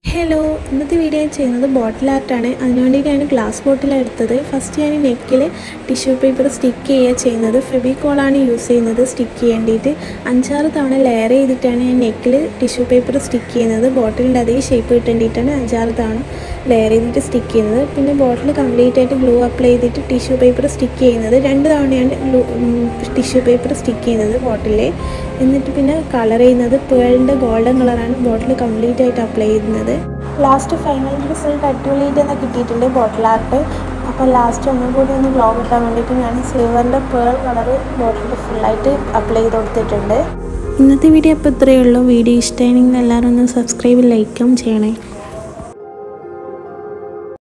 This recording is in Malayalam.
ഹലോ ഇന്നത്തെ വീഡിയോ ചെയ്യുന്നത് ബോട്ടിൽ ആർട്ടാണ് അതിനുവേണ്ടിയിട്ടാണ് ഗ്ലാസ് ബോട്ടിൽ എടുത്തത് ഫസ്റ്റ് ഞാൻ നെക്കിൽ ടിഷ്യൂ പേപ്പർ സ്റ്റിക്ക് ചെയ്യുക ചെയ്യുന്നത് ഫെബിക്കോളാണ് യൂസ് ചെയ്യുന്നത് സ്റ്റിക്ക് ചെയ്യേണ്ടിയിട്ട് അഞ്ചാറ് തവണ ലെയർ ചെയ്തിട്ടാണ് ഞാൻ നെക്കിൽ ടിഷ്യൂ പേപ്പർ സ്റ്റിക്ക് ചെയ്യുന്നത് ബോട്ടിലിൻ്റെ അതേ ഷേപ്പ് കിട്ടേണ്ടിയിട്ടാണ് അഞ്ചാറ് തവണ ലെയർ ചെയ്തിട്ട് സ്റ്റിക്ക് ചെയ്യുന്നത് പിന്നെ ബോട്ടിൽ കംപ്ലീറ്റ് ആയിട്ട് ഗ്ലൂ അപ്ലൈ ചെയ്തിട്ട് ടിഷ്യൂ പേപ്പർ സ്റ്റിക്ക് ചെയ്യുന്നത് രണ്ട് തവണയാണ് ഗ്ലൂ ടിഷ്യൂ പേപ്പർ സ്റ്റിക്ക് ചെയ്യുന്നത് ബോട്ടിൽ എന്നിട്ട് പിന്നെ കളർ ചെയ്യുന്നത് പേളിൻ്റെ ഗോൾഡൻ കളറാണ് ബോട്ടിൽ കംപ്ലീറ്റ് ആയിട്ട് അപ്ലൈ ചെയ്യുന്നത് ലാസ്റ്റ് ഫൈനൽ റിസൾട്ട് അടിപൊളിയായിട്ട് തന്നെ കിട്ടിയിട്ടുണ്ട് ബോട്ടിൽ ആർട്ട് അപ്പോൾ ലാസ്റ്റ് ഒന്നും കൂടി ഒന്ന് ഗ്ലോ കിട്ടാൻ വേണ്ടിയിട്ട് ഞാൻ സിൽവറിൻ്റെ പേൾ കളർ ബോട്ടിൽ ഫുള്ളായിട്ട് അപ്ലൈ ചെയ്ത് കൊടുത്തിട്ടുണ്ട് ഇന്നത്തെ വീഡിയോ അപ്പോൾ ഇത്രയേ ഉള്ളൂ വീഡിയോ ഇഷ്ടമായിരുന്നെങ്കിൽ എല്ലാവരും ഒന്ന് സബ്സ്ക്രൈബ് ലൈക്കും ചെയ്യണേ